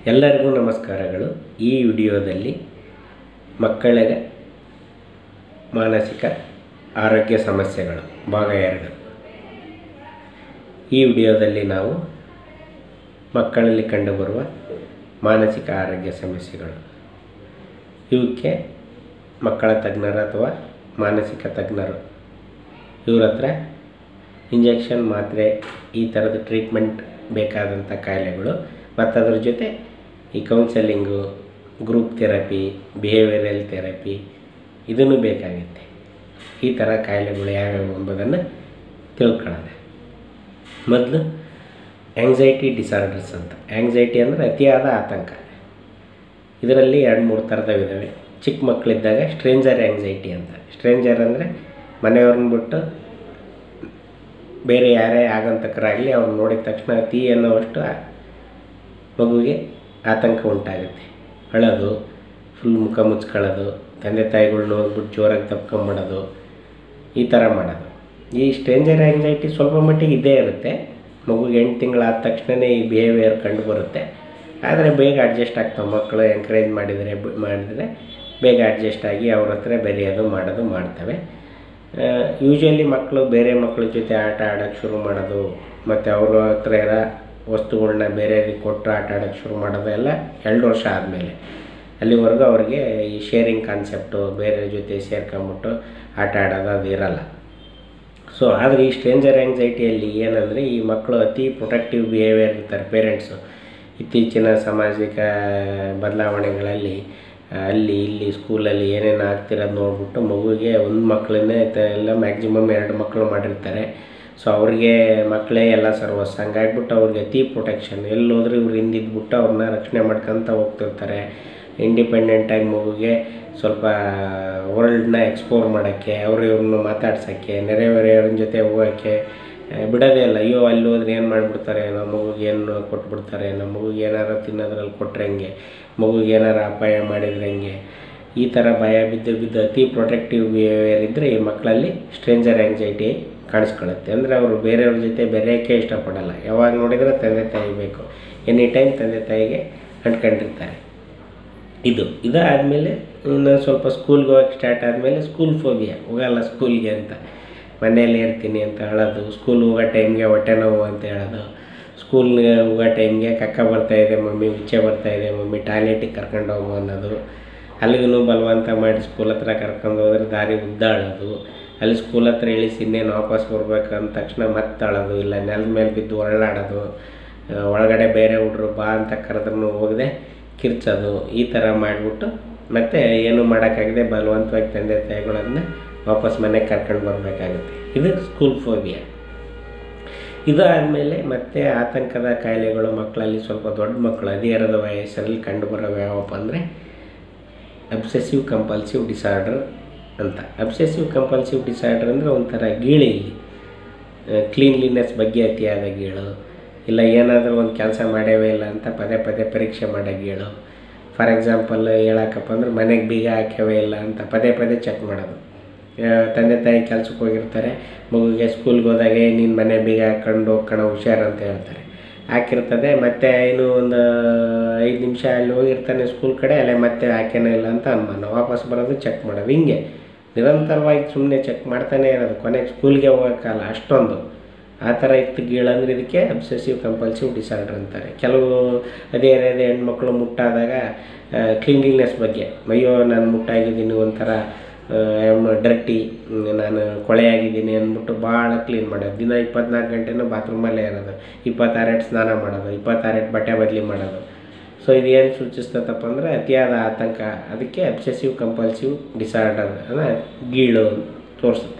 ಎಲ್ಲರಿಗೂ ನಮಸ್ಕಾರಗಳು ಈ ವಿಡಿಯೋದಲ್ಲಿ ಮಕ್ಕಳಿಗೆ ಮಾನಸಿಕ ಆರೋಗ್ಯ ಸಮಸ್ಯೆಗಳು ಭಾಗ ಎರಡು ಈ ವಿಡಿಯೋದಲ್ಲಿ ನಾವು ಮಕ್ಕಳಲ್ಲಿ ಕಂಡುಬರುವ ಮಾನಸಿಕ ಆರೋಗ್ಯ ಸಮಸ್ಯೆಗಳು ಇವಕ್ಕೆ ಮಕ್ಕಳ ತಜ್ಞರು ಅಥವಾ ಮಾನಸಿಕ ತಜ್ಞರು ಇವ್ರ ಹತ್ರ ಇಂಜೆಕ್ಷನ್ ಮಾತ್ರೆ ಈ ಥರದ ಟ್ರೀಟ್ಮೆಂಟ್ ಬೇಕಾದಂಥ ಕಾಯಿಲೆಗಳು ಮತ್ತು ಅದ್ರ ಜೊತೆ ಈ counselling group therapy behavioural therapy ಇದನ್ನು ಬೇಕಾಗುತ್ತೆ ಈ ಥರ ಕಾಯಿಲೆಗಳು ಯಾವ್ಯಾವು ಎಂಬುದನ್ನು ತಿಳ್ಕೊಳ್ಳೋಣ ಮೊದಲು ಆ್ಯಂಗ್ಸೈಟಿ ಡಿಸಾರ್ಡರ್ಸ್ ಅಂತ ಆ್ಯಂಗ್ಸೈಟಿ ಅಂದರೆ ಅತಿಯಾದ ಆತಂಕ ಇದರಲ್ಲಿ ಎರಡು ಮೂರು ಥರದವಿದ್ದಾವೆ ಚಿಕ್ಕ ಮಕ್ಕಳಿದ್ದಾಗ ಸ್ಟ್ರೇಂಜರ್ ಆ್ಯಂಗ್ಸೈಟಿ ಅಂತ ಸ್ಟ್ರೇಂಜರ್ ಅಂದರೆ ಮನೆಯವ್ರನ್ನ ಬಿಟ್ಟು ಬೇರೆ ಯಾರೇ ಆಗಂತಕರಾಗಲಿ ಅವ್ರು ನೋಡಿದ ತಕ್ಷಣ ಅತಿ ಅನ್ನೋವಷ್ಟು ಮಗುವಿಗೆ ಆತಂಕ ಉಂಟಾಗುತ್ತೆ ಅಳೋದು ಫುಲ್ ಮುಖ ಮುಚ್ಕೊಳ್ಳೋದು ತಂದೆ ತಾಯಿಗಳ್ನ ಹೋಗ್ಬಿಟ್ಟು ಜೋರಾಗಿ ತಪ್ಕೊಂಬಿಡೋದು ಈ ಥರ ಮಾಡೋದು ಈ ಸ್ಟ್ರೇಂಜರ್ ಆ್ಯಂಗ್ಸೈಟಿ ಸ್ವಲ್ಪ ಮಟ್ಟಿಗೆ ಇದ್ದೇ ಇರುತ್ತೆ ಮಗುಗೆ ಎಂಟು ತಿಂಗಳಾದ ತಕ್ಷಣವೇ ಈ ಬಿಹೇವಿಯರ್ ಕಂಡು ಬರುತ್ತೆ ಆದರೆ ಬೇಗ ಅಡ್ಜಸ್ಟ್ ಆಗ್ತಾವೆ ಮಕ್ಕಳು ಎಂಕರೇಜ್ ಮಾಡಿದರೆ ಬ- ಮಾಡಿದರೆ ಬೇಗ ಅಡ್ಜಸ್ಟ್ ಆಗಿ ಅವ್ರ ಹತ್ರ ಬೆರೆಯೋದು ಮಾಡೋದು ಮಾಡ್ತವೆ ಯೂಶ್ವಲಿ ಮಕ್ಕಳು ಬೇರೆ ಮಕ್ಕಳ ಜೊತೆ ಆಟ ಆಡೋಕ್ಕೆ ಶುರು ಮಾಡೋದು ಮತ್ತು ಅವ್ರ ಹತ್ರ ಇರೋ ವಸ್ತುಗಳ್ನ ಬೇರೆಯವ್ರಿಗೆ ಕೊಟ್ಟು ಆಟ ಆಡೋಕ್ಕೆ ಶುರು ಮಾಡೋದು ಎಲ್ಲ ಎರಡು ವರ್ಷ ಆದಮೇಲೆ ಅಲ್ಲಿವರೆಗೂ ಅವ್ರಿಗೆ ಈ ಶೇರಿಂಗ್ ಕಾನ್ಸೆಪ್ಟು ಬೇರೆ ಜೊತೆ ಸೇರ್ಕೊಂಬಿಟ್ಟು ಆಟ ಆಡೋದು ಅದು ಇರಲ್ಲ ಸೊ ಆದರೆ ಈ ಸ್ಟ್ರೇಂಜರ್ ಆ್ಯಂಗ್ಸೈಟಿಯಲ್ಲಿ ಏನಂದರೆ ಈ ಮಕ್ಕಳು ಅತಿ ಪ್ರೊಟೆಕ್ಟಿವ್ ಬಿಹೇವಿಯರ್ ಇರ್ತಾರೆ ಪೇರೆಂಟ್ಸು ಇತ್ತೀಚಿನ ಸಾಮಾಜಿಕ ಬದಲಾವಣೆಗಳಲ್ಲಿ ಆ, ಅಲ್ಲಿ ಇಲ್ಲಿ ಸ್ಕೂಲಲ್ಲಿ ಏನೇನು ಆಗ್ತಿರೋದು ನೋಡ್ಬಿಟ್ಟು ಮಗುವಿಗೆ ಒಂದು ಮಕ್ಕಳನ್ನೇ ತ- ಎಲ್ಲ ಮ್ಯಾಕ್ಸಿಮಮ್ ಎರಡು ಮಕ್ಕಳು ಮಾಡಿರ್ತಾರೆ ಸೊ ಅವ್ರಿಗೆ ಮಕ್ಕಳೇ ಎಲ್ಲ ಸರ್ವಸ್ವ ಹಂಗಾಗ್ಬಿಟ್ಟು ಅವ್ರಿಗೆ ಅತಿ ಪ್ರೊಟೆಕ್ಷನ್ ಎಲ್ಲೋದ್ರೂ ಇವ್ರು ಹಿಂದಿದ್ಬಿಟ್ಟು ಅವ್ರನ್ನ ರಕ್ಷಣೆ ಮಾಡ್ಕೊತ ಹೋಗ್ತಿರ್ತಾರೆ ಇಂಡಿಪೆಂಡೆಂಟಾಗಿ ಮಗುಗೆ ಸ್ವಲ್ಪ ವರ್ಲ್ಡ್ನ ಎಕ್ಸ್ಪ್ಲೋರ್ ಮಾಡೋಕ್ಕೆ ಅವ್ರು ಇವ್ರನ್ನ ಮಾತಾಡ್ಸೋಕ್ಕೆ ನೆರೆಹೊರೆಯವ್ರ ಜೊತೆ ಹೋಗೋಕ್ಕೆ ಆ, ಬಿಡೋದೇ ಇಲ್ಲ ಅಯ್ಯೋ ಅಲ್ಲಿ ಹೋದ್ರೆ ಏನು ಮಾಡಿಬಿಡ್ತಾರೆ ನಮ್ಮ ಮಗುಗೆ ಏನು ಕೊಟ್ಬಿಡ್ತಾರೆ ನಮ್ಮ ಮಗುಗೆ ಏನಾರು ತಿನ್ನೋದ್ರಲ್ಲಿ ಕೊಟ್ಟರೆ ಹೆಂಗೆ ಮಗುಗೆ ಏನಾರು ಅಪಾಯ ಮಾಡಿದ್ರೆ ಹೆಂಗೆ ಈ ಥರ ಭಯ ಬಿದ್ದು ಬಿದ್ದು ಅತಿ ಪ್ರೊಟೆಕ್ಟಿವ್ ಬಿಹೇವಿಯರ್ ಇದ್ದರೆ ಈ ಮಕ್ಕಳಲ್ಲಿ ಸ್ಟ್ರೇಂಜರ್ ಆ್ಯಂಗ್ಸೈಟಿ ಕಾಣಿಸ್ಕೊಳ್ಳುತ್ತೆ ಅಂದರೆ ಅವರು ಬೇರೆಯವ್ರ ಜೊತೆ ಬೆರೆಯೋಕ್ಕೆ ಇಷ್ಟಪಡಲ್ಲ ಯಾವಾಗ ನೋಡಿದರೆ ತಂದೆ ತಾಯಿ ಬೇಕು ಎನಿ ಟೈಮ್ ತಂದೆ ತಾಯಿಗೆ ಅಂಟ್ಕೊಂಡಿರ್ತಾರೆ ಇದು ಇದಾದಮೇಲೆ ಇನ್ನು ಸ್ವಲ್ಪ ಸ್ಕೂಲ್ಗೆ ಹೋಗಕ್ಕೆ ಸ್ಟಾರ್ಟ್ ಆದಮೇಲೆ ಸ್ಕೂಲ್ ಫೋಬಿಯಾ ಹೋಗಲ್ಲ ಸ್ಕೂಲ್ಗೆ ಅಂತ ಮನೇಲಿ ಇರ್ತೀನಿ ಅಂತ ಹೇಳೋದು ಸ್ಕೂಲ್ ಹೋಗೋ ಟೈಮ್ಗೆ ಹೊಟ್ಟೆ ನೋವು ಅಂತ ಹೇಳೋದು ಸ್ಕೂಲ್ಗೆ ಹೋಗೋ ಟೈಮ್ಗೆ ಕಕ್ಕ ಬರ್ತಾ ಇದೆ ಮಮ್ಮಿ ಉಚ್ಚೆ ಬರ್ತಾ ಇದೆ ಮಮ್ಮಿ ಟಾಯ್ಲೆಟಿಗೆ ಕರ್ಕೊಂಡು ಹೋಗು ಅನ್ನೋದು ಅಲ್ಲಿಗೂ ಬಲವಂತ ಮಾಡಿ ಸ್ಕೂಲ್ ಹತ್ರ ಕರ್ಕೊಂಡು ಹೋದ್ರೆ ದಾರಿ ಉದ್ದಾಡೋದು ಅಲ್ಲಿ ಸ್ಕೂಲ್ ಹತ್ರ ಇಳಿಸಿ ಇನ್ನೇನು ವಾಪಸ್ ಬರ್ಬೇಕು ಅಂದ ತಕ್ಷಣ ಮತ್ತೆ ಅಳೋದು ಇಲ್ಲ ನೆಲದ ಮೇಲೆ ಬಿದ್ದು ಹೊರಳಾಡೋದು ಆ, ಒಳಗಡೆ ಬೇರೆ ಹುಡ್ರು ಬಾ ಅಂತ ಕರೆದ್ರೂ ಹೋಗದೆ ಕಿರ್ಚೋದು ಈ ಥರ ಮಾಡಿಬಿಟ್ಟು ಮತ್ತೆ ಏನು ಮಾಡೋಕ್ಕಾಗದೆ ಬಲವಂತವಾಗಿ ತಂದೆ ತಾಯಿಗಳನ್ನ ವಾಪಸ್ ಮನೆಗೆ ಕರ್ಕೊಂಡು ಬರಬೇಕಾಗುತ್ತೆ ಇದು ಸ್ಕೂಲ್ ಫೋಬಿಯಾ ಇದು ಆದಮೇಲೆ ಮತ್ತೆ ಆತಂಕದ ಕಾಯಿಲೆಗಳು ಮಕ್ಕಳಲ್ಲಿ ಸ್ವಲ್ಪ ದೊಡ್ಡ ಮಕ್ಕಳು ಹದಿಹರದ ವಯಸ್ಸಲ್ಲಿ ಕಂಡುಬರೋವು ಯಾವಪ್ಪ ಅಂದರೆ ಅಬ್ಸೆಸಿವ್ ಕಂಪಲ್ಸಿವ್ ಡಿಸಾರ್ಡರ್ ಅಂತ ಅಬ್ಸೆಸಿವ್ ಕಂಪಲ್ಸಿವ್ ಡಿಸಾರ್ಡರ್ ಅಂದರೆ ಒಂಥರ ಗೀಳಿ ಇಲ್ಲಿ ಕ್ಲೀನ್ಲಿನೆಸ್ ಬಗ್ಗೆ ಅತಿಯಾದ ಗೀಳು ಇಲ್ಲ ಏನಾದರೂ ಒಂದು ಕೆಲಸ ಮಾಡೇವೇ ಇಲ್ಲ ಅಂತ ಪದೇ ಪದೇ ಪರೀಕ್ಷೆ ಮಾಡೋ ಗೀಳು ಫಾರ್ ಎಕ್ಸಾಂಪಲ್ ಹೇಳಕ್ಕಪ್ಪ ಅಂದ್ರೆ ಮನೆಗೆ ಬೀಗ ಹಾಕ್ಯವೇ ಇಲ್ಲ ಅಂತ ಪದೇ ಪದೇ ಚೆಕ್ ಮಾಡೋದು ಆ, ತಂದೆ ತಾಯಿ ಕೆಲ್ಸಕ್ಕೆ ಹೋಗಿರ್ತಾರೆ ಮಗುಗೆ ಸ್ಕೂಲ್ಗೆ ಹೋದಾಗೆ ನೀನು ಮನೆ ಬೀಗ ಹಾಕ್ಕೊಂಡು ಹೋಗ್ಕಣ ಹುಷಾರು ಅಂತ ಹೇಳ್ತಾರೆ ಹಾಕಿರ್ತದೆ ಮತ್ತೆ ಇನ್ನು ಒಂದು ಐದು ನಿಮಿಷ ಅಲ್ಲಿ ಹೋಗಿರ್ತಾನೆ ಸ್ಕೂಲ್ ಕಡೆ ಅಲ್ಲೇ ಮತ್ತೆ ಹಾಕ್ಯಾನ ಇಲ್ಲ ಅಂತ ಅನುಮಾನ ವಾಪಸ್ ಬರೋದು ಚೆಕ್ ಮಾಡೋದು ಹಿಂಗೆ ನಿರಂತರವಾಗಿ ಸುಮ್ಮನೆ ಚೆಕ್ ಮಾಡ್ತಾನೆ ಇರೋದು ಕೊನೆಗೆ ಸ್ಕೂಲ್ಗೆ ಹೋಗೋಕ್ಕಲ್ಲ ಅಷ್ಟೊಂದು ಆ ಥರ ಇತ್ತು ಗೀಳಂದ್ರೆ ಇದಕ್ಕೆ ಅಬ್ಸೆಸಿವ್ ಕಂಪಲ್ಸಿವ್ ಡಿಸಾರ್ಡರ್ ಅಂತಾರೆ ಕೆಲವು ಅದೇ ಅದೇ ಹೆಣ್ಮಕ್ಳು ಮುಟ್ಟಾದಾಗ ಕ್ಲೀನ್ಲಿನೆಸ್ ಬಗ್ಗೆ ಅಯ್ಯೋ ನಾನು ಮುಟ್ಟಾಗಿದ್ದೀನಿ ಒಂಥರ ಆಮ್ ಡರ್ಟಿ ನಾನು ಕೊಳೆಯಾಗಿದ್ದೀನಿ ಅಂದ್ಬಿಟ್ಟು ಭಾಳ ಕ್ಲೀನ್ ಮಾಡೋದು ದಿನ ಇಪ್ಪತ್ನಾಲ್ಕು ಗಂಟೆನೂ ಬಾತ್ರೂಮಲ್ಲೇ ಇರೋದು ಇಪ್ಪತ್ತಾರೆಟ್ಟು ಸ್ನಾನ ಮಾಡೋದು ಇಪ್ಪತ್ತಾರೆಟ್ಟು ಬಟ್ಟೆ ಬದಲಿ ಮಾಡೋದು ಸೊ ಇದು ಏನು ಸೂಚಿಸ್ತದಪ್ಪ ಅಂದರೆ ಅತಿಯಾದ ಆತಂಕ ಅದಕ್ಕೆ ಅಬ್ಸೆಸಿವ್ ಕಂಪಲ್ಸಿವ್ ಡಿಸಾರ್ಡರ್ ಅಂದರೆ ಗೀಳು ತೋರಿಸುತ್ತೆ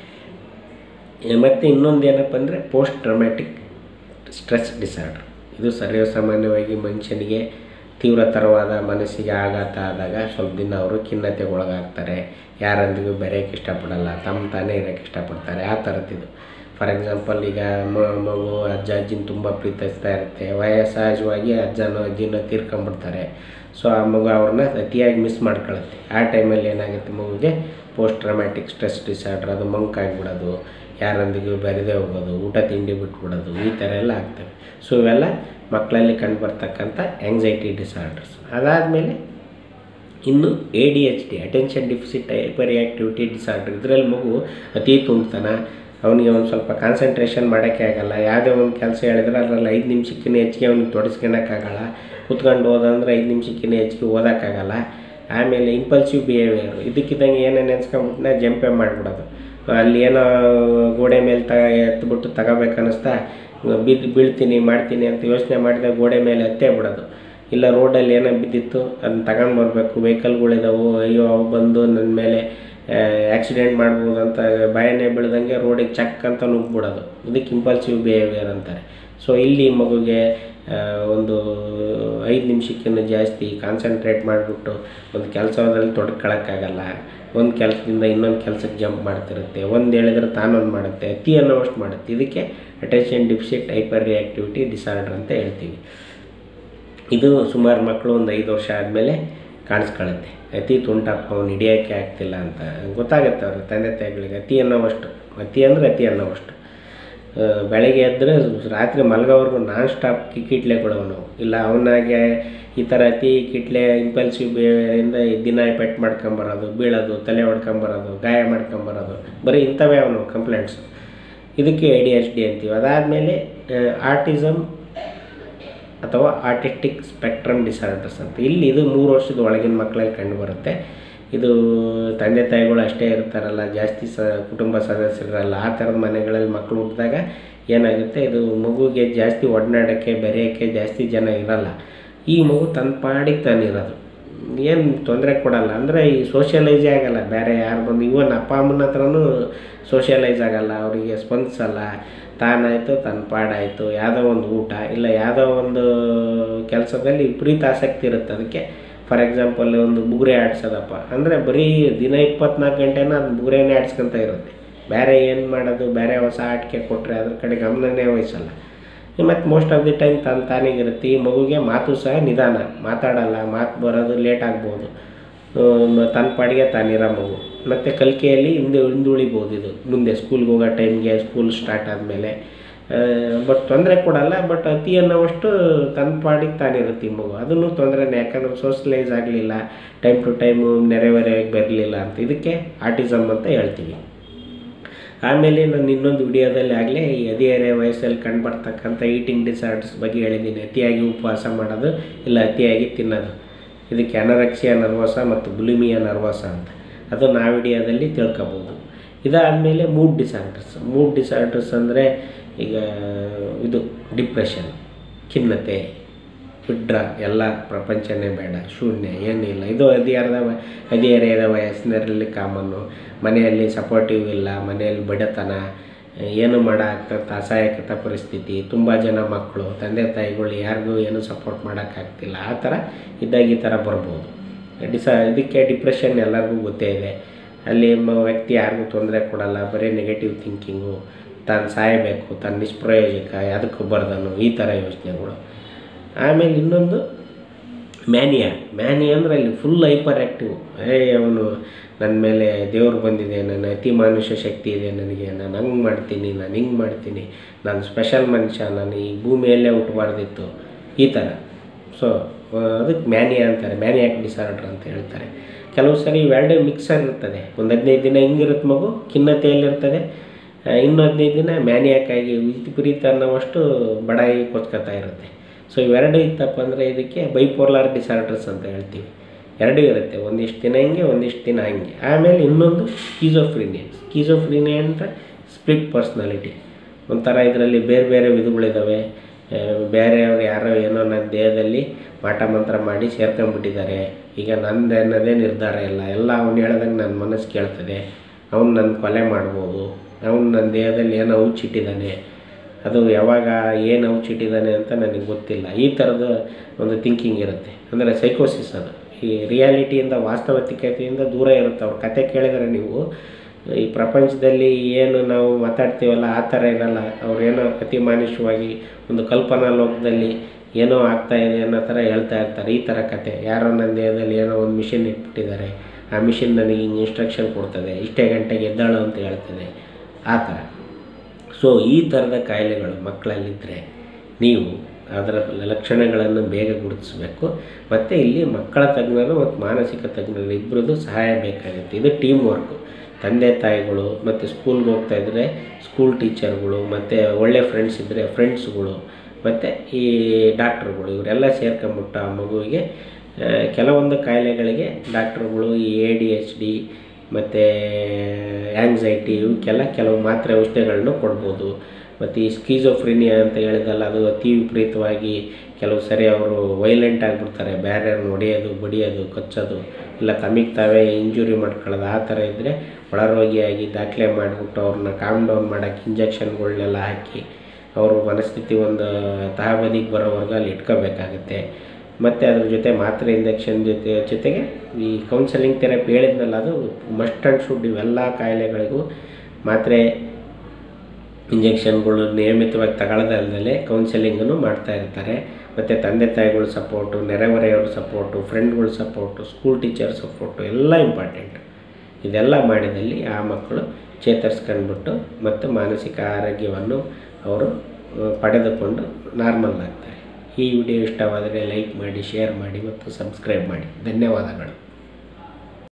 ಮತ್ತು ಇನ್ನೊಂದು ಏನಪ್ಪ ಅಂದರೆ ಪೋಸ್ಟ್ ಟ್ರಮ್ಯಾಟಿಕ್ ಸ್ಟ್ರೆಸ್ ಡಿಸಾರ್ಡರ್ ಇದು ಸರ್ವಸಾಮಾನ್ಯವಾಗಿ ಮನುಷ್ಯನಿಗೆ ತೀವ್ರತರವಾದ ಮನಸ್ಸಿಗೆ ಆಘಾತ ಆದಾಗ ಸ್ವಲ್ಪ ದಿನ ಅವರು ಖಿನ್ನತೆಗೆ ಒಳಗಾಗ್ತಾರೆ ಯಾರೊಂದಿಗೂ ಬೆರೆಯೋಕ್ಕೆ ಇಷ್ಟಪಡಲ್ಲ ತಮ್ಮ ತಾನೇ ಇರೋಕ್ಕೆ ಇಷ್ಟಪಡ್ತಾರೆ ಆ ಥರದ್ದಿದು ಫಾರ್ ಎಕ್ಸಾಂಪಲ್ ಈಗ ಮ- ಮಗು ಅಜ್ಜ ಅಜ್ಜಿನ ತುಂಬ ಪ್ರೀತಿಸ್ತಾ ಇರುತ್ತೆ ವಯಸ್ಸಹಜವಾಗಿ ಅಜ್ಜನೋ ಅಜ್ಜಿನೋ ತೀರ್ಕೊಂಬಿಡ್ತಾರೆ ಸೊ ಆ ಮಗು ಅವ್ರನ್ನ ಅತಿಯಾಗಿ ಮಿಸ್ ಮಾಡ್ಕೊಳ್ಳುತ್ತೆ ಆ ಟೈಮಲ್ಲಿ ಏನಾಗುತ್ತೆ ಮಗುಗೆ ಪೋಸ್ಟ್ ಟ್ರಮ್ಯಾಟಿಕ್ ಸ್ಟ್ರೆಸ್ ಡಿಸಾರ್ಡರ್ ಅದು ಮಂಕಾಗಿಬಿಡೋದು ಯಾರೊಂದಿಗೂ ಬೆರೆದೇ ಹೋಗೋದು ಊಟ ತಿಂಡಿ ಬಿಟ್ಬಿಡೋದು ಈ ಥರ ಎಲ್ಲ ಆಗ್ತವೆ ಸೊ ಇವೆಲ್ಲ ಮಕ್ಕಳಲ್ಲಿ ಕಂಡುಬರ್ತಕ್ಕಂಥ ಆ್ಯಂಗ್ಸೈಟಿ ಡಿಸಾರ್ಡರ್ಸ್ ಅದಾದಮೇಲೆ ಇನ್ನು A D H D attention deficit hyperactivity disorder ಇದರಲ್ಲಿ ಮಗು ಅತಿ ತುಂಬ್ತನ ಅವನಿಗೆ ಒಂದು ಸ್ವಲ್ಪ ಕಾನ್ಸಂಟ್ರೇಷನ್ ಮಾಡೋಕ್ಕೆ ಆಗಲ್ಲ ಯಾವುದೇ ಒಂದು ಕೆಲಸ ಹೇಳಿದ್ರೆ ಅದರಲ್ಲಿ ಐದು ನಿಮಿಷಕ್ಕಿಂತ ಹೆಚ್ಚಿಗೆ ಅವ್ನಿಗೆ ತೊಡಸ್ಕೊಳಕ್ಕಾಗಲ್ಲ ಕುತ್ಕೊಂಡು ಓದಂದ್ರೆ ಐದು ನಿಮಿಷಕ್ಕಿಂತ ಹೆಚ್ಚಿಗೆ ಓದೋಕ್ಕಾಗಲ್ಲ ಆಮೇಲೆ ಇಂಪಲ್ಸಿವ್ ಬಿಹೇವಿಯರ್ ಇದಕ್ಕಿದ್ದಂಗೆ ಏನೇ ನೆನ್ಸ್ಕೊಂಬಿಟ್ನ ಜಂಪೇ ಮಾಡಿಬಿಡೋದು ಅಲ್ಲಿ ಏನೋ ಗೋಡೆ ಮೇಲೆ ತ ಎತ್ಬಿಟ್ಟು ತಗೋಬೇಕು ಅನ್ನಿಸ್ತಾ ಬಿದ್ದು ಬೀಳ್ತೀನಿ ಮಾಡ್ತೀನಿ ಅಂತ ಯೋಚನೆ ಮಾಡಿದಾಗ ಗೋಡೆ ಮೇಲೆ ಎತ್ತೇ ಬಿಡೋದು ಇಲ್ಲ ರೋಡಲ್ಲಿ ಏನೋ ಬಿದ್ದಿತ್ತು ಅದನ್ನ ತಗೊಂಡು ಬರಬೇಕು ವೆಹಿಕಲ್ಗಳಿದಾವು ಅಯ್ಯೋ ಅವು ಬಂದು ನನ್ನ ಮೇಲೆ ಆ್ಯಕ್ಸಿಡೆಂಟ್ ಮಾಡ್ಬೋದು ಅಂತ ಭಯನೇ ಬೀಳ್ದಂಗೆ ರೋಡಿಗೆ ಚಕ್ ಅಂತ ನುಗ್ಬಿಡೋದು ಇದಕ್ಕೆ ಇಂಪಲ್ಸಿವ್ ಬಿಹೇವಿಯರ್ ಅಂತಾರೆ ಸೊ ಇಲ್ಲಿ ಮಗುಗೆ ಆ, ಒಂದು ಐದು ನಿಮಿಷಕ್ಕಿಂತ ಜಾಸ್ತಿ ಕಾನ್ಸಂಟ್ರೇಟ್ ಮಾಡಿಬಿಟ್ಟು ಒಂದು ಕೆಲಸದಲ್ಲಿ ತೊಡ್ಕೊಳಕ್ಕಾಗಲ್ಲ ಒಂದು ಕೆಲಸದಿಂದ ಇನ್ನೊಂದು ಕೆಲಸಕ್ಕೆ ಜಂಪ್ ಮಾಡ್ತಿರುತ್ತೆ ಒಂದು ಹೇಳಿದ್ರೆ ತಾನೊಂದು ಮಾಡುತ್ತೆ ಅತಿ ಅನ್ನೋವಷ್ಟು ಮಾಡುತ್ತೆ ಇದಕ್ಕೆ attention deficit hyper reactivity disorder ಅಂತ ಹೇಳ್ತೀವಿ ಇದು ಸುಮಾರು ಮಕ್ಕಳು ಒಂದು ಐದು ವರ್ಷ ಆದಮೇಲೆ ಕಾಣಿಸ್ಕೊಳ್ಳುತ್ತೆ ಅತಿ ತುಂಟಪ್ಪ ಅವ್ನು ಹಿಡಿಯೋಕ್ಕೆ ಆಗ್ತಿಲ್ಲ ಅಂತ ಗೊತ್ತಾಗುತ್ತೆ ಅವ್ರ ತಂದೆ ತಾಯಿಗಳಿಗೆ ಅತಿ ಅನ್ನೋವಷ್ಟು ಅತಿ ಅಂದರೆ ಅತಿ ಅನ್ನೋವಷ್ಟು ಆ, ಬೆಳಗ್ಗೆ ಎದ್ದರೆ ರಾತ್ರಿ ಮಲಗೋವರೆಗೂ ನಾನ್ ಸ್ಟಾಪ್ ಕಿಟ್ಲೆ ಕೊಡೋನು ಇಲ್ಲ ಅವನಾಗೆ ಈ ಥರ ಅತಿ ಕಿಟ್ಲೆ ಇಂಪಲ್ಸಿವ್ ಬಿಹೇವಿಯರಿಂದ ದಿನ ಪೆಟ್ ಮಾಡ್ಕೊಂಬರೋದು ಬೀಳೋದು ತಲೆ ಹೊಡ್ಕೊಂಬರೋದು ಗಾಯ ಮಾಡ್ಕೊಂಬರೋದು ಬರೀ ಇಂಥವೇ ಅವನು ಕಂಪ್ಲೇಂಟ್ಸ್ ಇದಕ್ಕೆ ಎ ಡಿ ಎಚ್ ಡಿ ಅಂತೀವಿ ಅದಾದಮೇಲೆ ಆರ್ಟಿಸಮ್ ಅಥವಾ ಆರ್ಟಿಸ್ಟಿಕ್ ಸ್ಪೆಕ್ಟ್ರಮ್ ಡಿಸಾರ್ಡರ್ಸ್ ಅಂತ ಇಲ್ಲಿ ಇದು ಮೂರು ವರ್ಷದ ಒಳಗಿನ ಮಕ್ಕಳಲ್ಲಿ ಕಂಡುಬರುತ್ತೆ ಇದು ತಂದೆ ತಾಯಿಗಳು ಅಷ್ಟೇ ಇರ್ತಾರಲ್ಲ ಜಾಸ್ತಿ ಸ ಕುಟುಂಬ ಸದಸ್ಯರಲ್ಲ ಆ ಥರದ ಮನೆಗಳಲ್ಲಿ ಮಕ್ಕಳು ಹುಟ್ಟಿದಾಗ ಏನಾಗುತ್ತೆ ಇದು ಮಗುಗೆ ಜಾಸ್ತಿ ಒಡನಾಡೋಕ್ಕೆ ಬೆರೆಯೋಕ್ಕೆ ಜಾಸ್ತಿ ಜನ ಇರಲ್ಲ ಈ ಮಗು ತನ್ನ ಪಾಡಿಗೆ ತಾನಿರೋದು ಏನು ತೊಂದರೆ ಕೊಡಲ್ಲ ಅಂದರೆ ಈ ಸೋಷಿಯಲೈಸೇ ಆಗಲ್ಲ ಬೇರೆ ಯಾರು ಬಂದು ಇವನ್ ಅಪ್ಪ ಅಮ್ಮನ ಹತ್ರನೂ ಸೋಷಿಯಲೈಸ್ ಆಗಲ್ಲ ಅವರಿಗೆ ಸ್ಪಂದಿಸಲ್ಲ ತಾನಾಯಿತು ತನ್ನ ಪಾಡಾಯಿತು ಯಾವುದೋ ಒಂದು ಊಟ ಇಲ್ಲ ಯಾವುದೋ ಒಂದು ಕೆಲಸದಲ್ಲಿ ವಿಪರೀತ ಆಸಕ್ತಿ ಇರುತ್ತೆ ಅದಕ್ಕೆ ಫಾರ್ ಎಕ್ಸಾಂಪಲ್ ಒಂದು ಬುಗುರೆ ಆಡ್ಸೋದಪ್ಪ ಅಂದರೆ ಬರೀ ದಿನ ಇಪ್ಪತ್ನಾಲ್ಕು ಗಂಟೆನ ಅದು ಬುಗುರೆನೇ ಆಡ್ಸ್ಕೊತ ಇರುತ್ತೆ ಬೇರೆ ಏನು ಮಾಡೋದು ಬೇರೆ ಹೊಸ ಆಟಿಕೆ ಕೊಟ್ಟರೆ ಅದ್ರ ಕಡೆ ಗಮನನೇ ವಹಿಸಲ್ಲ ಮತ್ತು ಮೋಸ್ಟ್ ಆಫ್ ದಿ ಟೈಮ್ ತನ್ನ ತಾನಿಗಿರುತ್ತೆ ಈ ಮಗುಗೆ ಮಾತು ಸಹ ನಿಧಾನ ಮಾತಾಡಲ್ಲ ಮಾತು ಬರೋದು ಲೇಟ್ ಆಗ್ಬೋದು ಆ, ತನ್ನ ಪಾಡಿಗೆ ತಾನಿರೋ ಮಗು ಮತ್ತು ಕಲಿಕೆಯಲ್ಲಿ ಹಿಂದೆ ಹಿಂದುಳಿಬೋದು ಇದು ಮುಂದೆ ಸ್ಕೂಲ್ಗೆ ಹೋಗೋ ಟೈಮ್ಗೆ ಸ್ಕೂಲ್ ಸ್ಟಾರ್ಟ್ ಆದಮೇಲೆ ಬಟ್ ತೊಂದರೆ ಕೊಡಲ್ಲ ಬಟ್ ಅತಿ ಅನ್ನೋವಷ್ಟು ತನ್ನ ಪಾಡಿಗೆ ತಾನಿರುತ್ತೆ ಈ ಮಗು ಅದನ್ನು ತೊಂದರೆನೇ ಯಾಕಂದ್ರೆ ಸೋಷಲೈಸ್ ಆಗಲಿಲ್ಲ ಟೈಮ್ ಟು ಟೈಮು ನೆರೆಹೊರೆಯಾಗಿ ಬರಲಿಲ್ಲ ಅಂತ ಇದಕ್ಕೆ ಆಟಿಸಮ್ ಅಂತ ಹೇಳ್ತೀವಿ ಆಮೇಲೆ ನಾನು ಇನ್ನೊಂದು ವಿಡಿಯೋದಲ್ಲಿ ಆಗಲೇ ಈ ಹದಿಹರೆಯ ವಯಸ್ಸಲ್ಲಿ ಕಂಡುಬರ್ತಕ್ಕಂಥ ಈಟಿಂಗ್ ಡಿಸಾರ್ಡರ್ಸ್ ಬಗ್ಗೆ ಹೇಳಿದ್ದೀನಿ ಅತಿಯಾಗಿ ಉಪವಾಸ ಮಾಡೋದು ಇಲ್ಲ ಅತಿಯಾಗಿ ತಿನ್ನೋದು ಇದಕ್ಕೆ ಅನರಕ್ಸಿಯ ನರ್ವಸ ಮತ್ತು ಬುಲಿಮಿಯ ನರ್ವಸ ಅಂತ ಅದನ್ನು ಆ ವಿಡಿಯೋದಲ್ಲಿ ತಿಳ್ಕೊಬೋದು ಇದಾದಮೇಲೆ ಮೂಡ್ ಡಿಸಾರ್ಡರ್ಸ್ ಮೂಡ್ ಡಿಸಾರ್ಡರ್ಸ್ ಅಂದರೆ ಈಗ ಇದು ಡಿಪ್ರೆಷನ್ ಖಿನ್ನತೆ ಬಿಡ್ರ ಎಲ್ಲ ಪ್ರಪಂಚನೇ ಬೇಡ ಶೂನ್ಯ ಏನಿಲ್ಲ ಇದು ಹದಿಹರದ ವ ಹದಿಹರೆಯದ ವಯಸ್ಸಿನರಲ್ಲಿ ಕಾಮನ್ನು ಮನೆಯಲ್ಲಿ ಸಪೋರ್ಟಿವ್ ಇಲ್ಲ ಮನೆಯಲ್ಲಿ ಬಡತನ ಏನು ಮಾಡೋಕ್ಕಂತ ಅಸಹಾಯಕತೆ ಪರಿಸ್ಥಿತಿ ತುಂಬ ಜನ ಮಕ್ಕಳು ತಂದೆ ತಾಯಿಗಳು ಯಾರಿಗೂ ಏನು ಸಪೋರ್ಟ್ ಮಾಡೋಕ್ಕಾಗ್ತಿಲ್ಲ ಆ ಥರ ಇದ್ದಾಗ ಈ ಥರ ಬರ್ಬೋದು ಡಿಸ ಇದಕ್ಕೆ ಡಿಪ್ರೆಷನ್ ಎಲ್ಲರಿಗೂ ಗೊತ್ತೇ ಇದೆ ಅಲ್ಲಿ ಮ- ವ್ಯಕ್ತಿ ಯಾರಿಗೂ ತೊಂದರೆ ಕೊಡಲ್ಲ ಬರೀ ನೆಗೆಟಿವ್ ಥಿಂಕಿಂಗು ತಾನು ಸಾಯಬೇಕು ತಾನು ನಿಷ್ಪ್ರಯೋಜಕ ಯಾವುದಕ್ಕೂ ಬರ್ದನು ಈ ಥರ ಯೋಚನೆಗಳು ಆಮೇಲೆ ಇನ್ನೊಂದು ಮ್ಯಾನಿಯಾ ಮ್ಯಾನಿಯಾ ಅಂದರೆ ಅಲ್ಲಿ ಫುಲ್ ಹೈಪರ್ ಆ್ಯಕ್ಟಿವ್ ಏ ಅವನು ನನ್ನ ಮೇಲೆ ದೇವ್ರು ಬಂದಿದೆ ನನ್ನ ಅತಿ ಮಾನುಷ ಶಕ್ತಿ ಇದೆ ನನಗೆ ನಾನು ಹಂಗೆ ಮಾಡ್ತೀನಿ ನಾನು ಹಿಂಗೆ ಮಾಡ್ತೀನಿ ನಾನು ಸ್ಪೆಷಲ್ ಮನುಷ್ಯ ನಾನು ಈ ಭೂಮಿಯಲ್ಲೇ ಹುಟ್ಟಬಾರ್ದಿತ್ತು ಈ ಥರ ಸೊ ಅದಕ್ಕೆ ಮ್ಯಾನಿಯಾ ಅಂತಾರೆ ಮ್ಯಾನಿಯಾಕ್ ಡಿಸಾರ್ಡರ್ ಅಂತ ಹೇಳ್ತಾರೆ ಕೆಲವು ಸರಿ ಇವೆರಡೇ ಮಿಕ್ಸರ್ ಇರ್ತದೆ ಒಂದು ಹದಿನೈದು ದಿನ ಹಿಂಗಿರುತ್ತೆ ಮಗು ಖಿನ್ನತೆಯಲ್ಲಿರ್ತದೆ ಆ, ಇನ್ನು ಹದಿನೈದು ದಿನ ಮ್ಯಾನಿಯಾಕಾಗಿ ವಿಪರೀತ ಅನ್ನೋವಷ್ಟು ಬಡಾಯಿ ಕೊಚ್ಕೊತಾ ಇರುತ್ತೆ ಸೊ ಇವೆರಡು ಇತ್ತಪ್ಪ ಅಂದರೆ ಇದಕ್ಕೆ ಬೈಪೋಲಾರ್ ಡಿಸಾರ್ಡರ್ಸ್ ಅಂತ ಹೇಳ್ತೀವಿ ಎರಡೂ ಇರುತ್ತೆ ಒಂದಿಷ್ಟು ದಿನ ಹಿಂಗೆ ಒಂದಿಷ್ಟು ದಿನ ಹಂಗೆ ಆಮೇಲೆ ಇನ್ನೊಂದು ಸ್ಕೀಜೋಫ್ರೀನಿಯಾ ಸ್ಕೀಜೋಫ್ರೀನಿಯಾ ಅಂದರೆ ಸ್ಪ್ಲಿಟ್ ಪರ್ಸ್ನಾಲಿಟಿ ಒಂಥರ ಇದರಲ್ಲಿ ಬೇರೆ ಬೇರೆ ವಿಧಗಳಿದ್ದಾವೆ ಆ, ಬೇರೆಯವ್ರು ಯಾರೋ ಏನೋ ನನ್ನ ದೇಹದಲ್ಲಿ ಮಾಟ ಮಂತ್ರ ಮಾಡಿ ಸೇರ್ಕೊಂಡ್ಬಿಟ್ಟಿದ್ದಾರೆ ಈಗ ನಂದು ಅನ್ನೋದೇ ನಿರ್ಧಾರ ಇಲ್ಲ ಎಲ್ಲ ಅವ್ನು ಹೇಳ್ದಂಗೆ ನನ್ನ ಮನಸ್ಸು ಕೇಳ್ತದೆ ಅವ್ನು ನನ್ನ ಕೊಲೆ ಮಾಡ್ಬೋದು ಅವ್ನು ನನ್ನ ದೇಹದಲ್ಲಿ ಏನೋ ಹುಚ್ಚಿಟ್ಟಿದ್ದಾನೆ ಅದು ಯಾವಾಗ ಏನು ಹುಚ್ಚಿಟ್ಟಿದ್ದಾನೆ ಅಂತ ನನಗೆ ಗೊತ್ತಿಲ್ಲ ಈ ಥರದ ಒಂದು ಥಿಂಕಿಂಗ್ ಇರುತ್ತೆ ಅಂದರೆ ಸೈಕೋಸಿಸ್ ಅದು ಈ ರಿಯಾಲಿಟಿಯಿಂದ ವಾಸ್ತವಿಕತೆಯಿಂದ ದೂರ ಇರುತ್ತೆ ಅವ್ರ ಕತೆ ಕೇಳಿದರೆ ನೀವು ಈ ಪ್ರಪಂಚದಲ್ಲಿ ಏನು ನಾವು ಮಾತಾಡ್ತೀವಲ್ಲ ಆ ಥರ ಇರಲ್ಲ ಅವ್ರೇನೋ ಅತಿ ಮಾನುಷವಾಗಿ ಒಂದು ಕಲ್ಪನಾ ಲೋಕದಲ್ಲಿ ಏನೋ ಆಗ್ತಾ ಇದೆ ಅನ್ನೋ ಥರ ಹೇಳ್ತಾ ಇರ್ತಾರೆ ಈ ಥರ ಕತೆ ಯಾರೋ ನನ್ನ ದೇಹದಲ್ಲಿ ಏನೋ ಒಂದು ಮಿಷಿನ್ ಇಟ್ಬಿಟ್ಟಿದ್ದಾರೆ ಆ ಮಿಷಿನ್ ನನಗೆ ಹಿಂಗೆ ಇನ್ಸ್ಟ್ರಕ್ಷನ್ ಕೊಡ್ತದೆ ಇಷ್ಟೇ ಗಂಟೆಗೆ ಎದ್ದಾಳು ಅಂತ ಹೇಳ್ತದೆ ಆ ಥರ ಸೊ ಈ ಥರದ ಕಾಯಿಲೆಗಳು ಮಕ್ಕಳಲ್ಲಿದ್ದರೆ ನೀವು ಅದರ ಲಕ್ಷಣಗಳನ್ನು ಬೇಗ ಗುರುತಿಸಬೇಕು ಮತ್ತು ಇಲ್ಲಿ ಮಕ್ಕಳ ತಜ್ಞರು ಮತ್ತು ಮಾನಸಿಕ ತಜ್ಞರು ಇಬ್ಬರದ್ದು ಸಹಾಯ ಬೇಕಾಗುತ್ತೆ ಇದು ಟೀಮ್ ವರ್ಕು ತಂದೆ ತಾಯಿಗಳು ಮತ್ತು ಸ್ಕೂಲ್ಗೆ ಹೋಗ್ತಾ ಇದ್ದರೆ ಸ್ಕೂಲ್ ಟೀಚರ್ಗಳು ಮತ್ತು ಒಳ್ಳೆ ಫ್ರೆಂಡ್ಸ್ ಇದ್ದರೆ ಫ್ರೆಂಡ್ಸ್ಗಳು ಮತ್ತು ಈ ಡಾಕ್ಟ್ರುಗಳು ಇವರೆಲ್ಲ ಸೇರ್ಕೊಂಬಿಟ್ಟು ಆ ಮಗುವಿಗೆ ಆ, ಕೆಲವೊಂದು ಕಾಯಿಲೆಗಳಿಗೆ ಡಾಕ್ಟ್ರುಗಳು ಈ ಎ ಡಿ ಎಚ್ ಡಿ ಮತ್ತು ಆ್ಯಂಗ್ಸೈಟಿ ಇವಕ್ಕೆಲ್ಲ ಕೆಲವು ಮಾತ್ರೆ ಔಷಧಿಗಳನ್ನು ಕೊಡ್ಬೋದು ಮತ್ತು ಈ ಸ್ಕೀಜೋಫ್ರಿನಿಯಾ ಅಂತ ಹೇಳಿದಲ್ಲ ಅದು ಅತಿ ವಿಪರೀತವಾಗಿ ಕೆಲವು ಸರಿ ಅವರು ವೈಲೆಂಟ್ ಆಗಿಬಿಡ್ತಾರೆ ಬೇರೆಯವ್ರನ್ನ ಹೊಡೆಯೋದು ಬಡಿಯೋದು ಕಚ್ಚೋದು ಇಲ್ಲ ತಮಗೆ ತಾವೇ ಇಂಜುರಿ ಮಾಡ್ಕೊಳ್ಳೋದು ಆ ಥರ ಇದ್ದರೆ ಒಳರೋಗಿಯಾಗಿ ದಾಖಲೆ ಮಾಡಿಬಿಟ್ಟು ಅವ್ರನ್ನ ಕಾಮ್ ಡೌನ್ ಮಾಡೋಕ್ಕೆ ಇಂಜೆಕ್ಷನ್ಗಳ್ನೆಲ್ಲ ಹಾಕಿ ಅವರು ಮನಸ್ಥಿತಿ ಒಂದು ತಹಬದಿಗೆ ಬರೋವರೆಗೂ ಅಲ್ಲಿ ಇಟ್ಕೋಬೇಕಾಗುತ್ತೆ ಮತ್ತು ಅದ್ರ ಜೊತೆ ಮಾತ್ರೆ ಇಂಜೆಕ್ಷನ್ ಜೊತೆ ಜೊತೆಗೆ ಈ ಕೌನ್ಸೆಲಿಂಗ್ ಥೆರಪಿ ಹೇಳಿದ್ನಲ್ಲ ಅದು ಮಸ್ಟ್ ಆ್ಯಂಡ್ ಶುಡ್ ಇವೆಲ್ಲ ಕಾಯಿಲೆಗಳಿಗೂ ಮಾತ್ರೆ ಇಂಜೆಕ್ಷನ್ಗಳು ನಿಯಮಿತವಾಗಿ ತಗೊಳ್ಳೋದಲ್ಲದೆ ಕೌನ್ಸೆಲಿಂಗನ್ನು ಮಾಡ್ತಾ ಇರ್ತಾರೆ ಮತ್ತು ತಂದೆ ತಾಯಿಗಳ ಸಪೋರ್ಟು ನೆರೆಹೊರೆಯವ್ರ ಸಪೋರ್ಟು ಫ್ರೆಂಡ್ಗಳ ಸಪೋರ್ಟು ಸ್ಕೂಲ್ ಟೀಚರ್ ಸಪೋರ್ಟು ಎಲ್ಲ ಇಂಪಾರ್ಟೆಂಟ್ ಇದೆಲ್ಲ ಮಾಡಿದಲ್ಲಿ ಆ ಮಕ್ಕಳು ಚೇತರಿಸ್ಕೊಂಡ್ಬಿಟ್ಟು ಮತ್ತು ಮಾನಸಿಕ ಆರೋಗ್ಯವನ್ನು ಅವರು ಆ, ಪಡೆದುಕೊಂಡು ನಾರ್ಮಲ್ ಆಗ್ತಾರೆ ಈ ವಿಡಿಯೋ ಇಷ್ಟವಾದರೆ ಲೈಕ್ ಮಾಡಿ ಶೇರ್ ಮಾಡಿ ಮತ್ತು ಸಬ್ಸ್ಕ್ರೈಬ್ ಮಾಡಿ ಧನ್ಯವಾದಗಳು